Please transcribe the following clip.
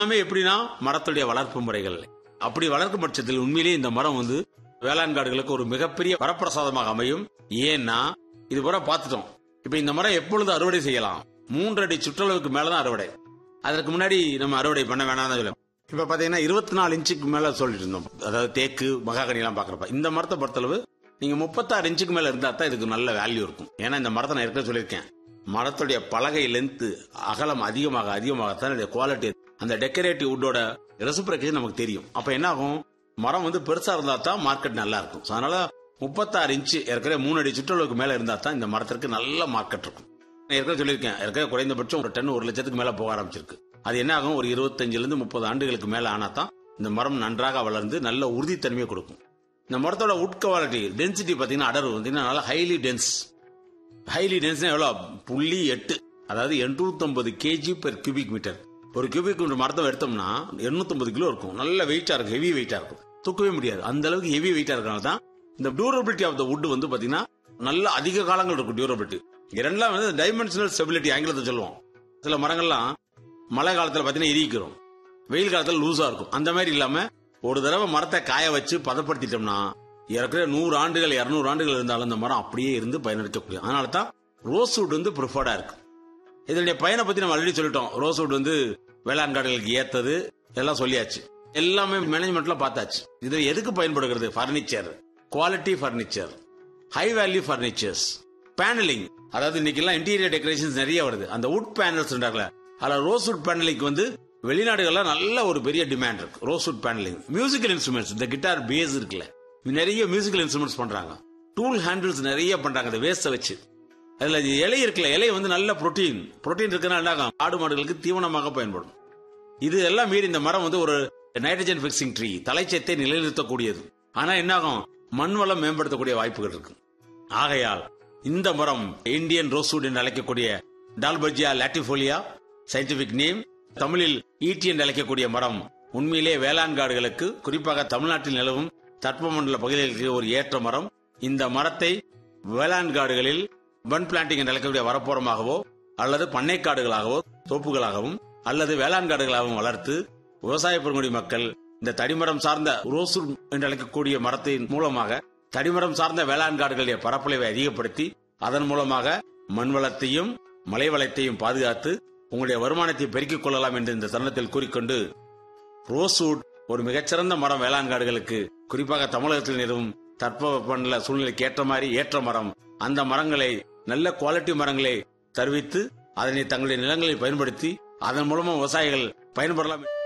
எல்லாமே எப்படின்னா மரத்துடைய வளர்ப்பு முறைகள் அப்படி வளர்க்கும் பட்சத்தில் உண்மையிலேயே இந்த மரம் வந்து வேளாண் காடுகளுக்கு ஒரு மிகப்பெரிய வரப்பிரசாதமாக அமையும் ஏன்னா இது பூரா பார்த்துட்டோம் இப்ப இந்த மரம் எப்பொழுது அறுவடை செய்யலாம் மூன்று அடி சுற்றளவுக்கு மேலதான் அறுவடை அதற்கு முன்னாடி நம்ம அறுவடை பண்ண வேணாம் சொல்லுவோம் இப்ப பாத்தீங்கன்னா இருபத்தி நாலு இன்ச்சுக்கு மேல சொல்லிட்டு இருந்தோம் அதாவது தேக்கு மகாகனி எல்லாம் பாக்குறப்ப இந்த மரத்தை பொறுத்தளவு நீங்க முப்பத்தாறு இன்ச்சுக்கு மேல இருந்தா தான் இதுக்கு நல்ல வேல்யூ இருக்கும் ஏன்னா இந்த மரத்தை நான் ஏற்கனவே சொல்லியிருக்கேன் மரத்துடைய பலகை லென்த் அகலம் அதிகமாக அதிகமாகத்தான் இதோட குவாலிட்டி அந்த டெக்கரேட்டிவ் வுட்டோட ரெசிபிரேஷன் நமக்கு தெரியும் அப்ப என்ன ஆகும் மரம் வந்து பெருசா இருந்தா தான் மார்க்கெட் நல்லா இருக்கும் So, அதனால முப்பத்தாறு இன்ச்சு ஏற்கனவே மூணு அடி சுற்றளவுக்கு மேல இருந்தா தான் இந்த மரத்திற்கு நல்ல மார்க்கெட் இருக்கும் நான் ஏற்கனவே சொல்லியிருக்கேன் ஏற்கனவே குறைந்தபட்சம் ஒரு டன் ஒரு லட்சத்துக்கு மேல போக ஆரம்பிச்சிருக்கு அது என்ன ஆகும் ஒரு இருபத்தஞ்சுல இருந்து முப்பது ஆண்டுகளுக்கு மேல ஆனா தான் இந்த மரம் நன்றாக வளர்ந்து நல்ல உறுதித்தன்மையை கொடுக்கும் இந்த மரத்தோட உட் குவாலிட்டி டென்சிட்டி பாத்தீங்கன்னா அடர் வந்து நல்லா ஹைலி டென்ஸ் ஹைலி டென்ஸ்னா எவ்வளவு புள்ளி எட்டு அதாவது 850 கேஜி பெர் கியூபிக் மீட்டர் ஒரு கியூபிக் மீட்டர் மரத்தை எடுத்தோம்னா 850 கிலோ இருக்கும் நல்ல வெயிட்டா இருக்கும் ஹெவி வெயிட்டா இருக்கும் தூக்கவே முடியாது அந்த அளவுக்கு ஹெவி வெயிட்டா இருக்கனால தான் இந்த டியூரபிலிட்டி ஆஃப் த வுட் வந்து பாத்தீங்கன்னா நல்ல அதிக காலங்கள் இருக்கும் டியூரபிலிட்டி இரண்டாம் வந்து டைமென்ஷனல் ஸ்டெபிலிட்டி ஆங்கிலத்தை சொல்லுவோம் சில மரங்கள்லாம் மழை காலத்துல பாத்தீங்கன்னா இரிக்கிறோம் வெயில் காலத்துல லூசா இருக்கும் அந்த மாதிரி இல்லாம ஒரு தடவை மரத்தை காய வச்சு பதப்படுத்திட்டோம்னா ஏற்கனவே நூறு ஆண்டுகள் இருநூறு ஆண்டுகள் இருந்தாலும் அந்த மரம் அப்படியே இருந்து பயனளிக்கக்கூடிய அதனால தான் ரோஸ் வுட் வந்து ப்ரிஃபர்டா இருக்கு இதனுடைய பயனை பத்தி நம்ம ஆல்ரெடி சொல்லிட்டோம் ரோஸ் வுட் வந்து வேளாண் காடுகளுக்கு ஏத்தது எல்லாம் சொல்லியாச்சு எல்லாமே மேனேஜ்மெண்ட்ல பார்த்தாச்சு இது எதுக்கு பயன்படுகிறது furniture quality furniture high value furnitures paneling அதாவது இன்னைக்கு எல்லாம் இன்டீரியர் டெக்கரேஷன்ஸ் நிறைய வருது அந்த வுட் பேனல்ஸ் அதுல ரோஸ் வுட் பேனலிங்க்கு வந்து வெளிநாடுகள்ல நல்ல ஒரு பெரிய டிமாண்ட் இருக்கு rose wood paneling musical instruments இந்த கிட்டார் பேஸ் இருக்குல்ல நிறைய மியூசிக்கல் இன்ஸ்ட்ருமெண்ட்ஸ் பண்றாங்க டூல் ஹேண்டில்ஸ் நிறைய பண்றாங்க அந்த வேஸ்ட வச்சு அதுல இலை இருக்குல்ல இலை வந்து நல்ல புரோட்டீன் புரோட்டீன் இருக்கனால என்ன ஆகும்? ஆடு மாடுகளுக்கு தீவனமாக பயன்படும் இது எல்லாம் மீறி இந்த மரம் வந்து ஒரு நைட்ரஜன் பிக்சிங் ட்ரீ தலைச்சத்தை நிலைநிறுத்தக்கூடியது ஆனா என்ன ஆகும் மண் வளம் மேம்படுத்தக்கூடிய வாய்ப்புகள் இருக்கு ஆகையால் இந்த மரம் இந்தியன் ரோஸ்வுட் என்று அழைக்கக்கூடிய டால்பர்ஜியா லாட்டிபோலியா சயின்டிபிக் நேம் தமிழில் ஈட்டி என்று அழைக்கக்கூடிய மரம் உண்மையிலே வேளாண் காடுகளுக்கு குறிப்பாக தமிழ்நாட்டில் நிலவும் தட்பமண்டல பகுதிகளுக்கு ஒரு ஏற்ற மரம் இந்த மரத்தை வேளாண் காடுகளில் பன் பிளான்டிங் என்று அழைக்கக்கூடிய வரப்போரமாகவோ அல்லது பண்ணை காடுகளாகவோ தோப்புகளாகவும் அல்லது வேளாண் காடுகளாகவும் வளர்த்து விவசாய பெருங்குடி மக்கள் இந்த தடிமரம் சார்ந்த ரோசு என்று அழைக்கக்கூடிய மரத்தின் மூலமாக தடிமரம் சார்ந்த வேளாண் காடுகளுடைய பரப்பளவை அதிகப்படுத்தி அதன் மூலமாக மண் வளத்தையும் மலை வளத்தையும் பாதுகாத்து உங்களுடைய வருமானத்தை பெருக்கிக் கொள்ளலாம் என்று இந்த தருணத்தில் கூறிக்கொண்டு ரோஸ்வுட் ஒரு மிகச்சிறந்த மரம் வேளாண் காடுகளுக்கு குறிப்பாக தமிழகத்தில் நிறுவும் தட்பவெப்பநிலை சூழ்நிலைக்கு ஏற்ற மாதிரி ஏற்ற மரம் அந்த மரங்களை நல்ல குவாலிட்டி மரங்களை தருவித்து அதனை தங்களுடைய நிலங்களில் பயன்படுத்தி அதன் மூலமா விவசாயிகள் பயன்படலாம்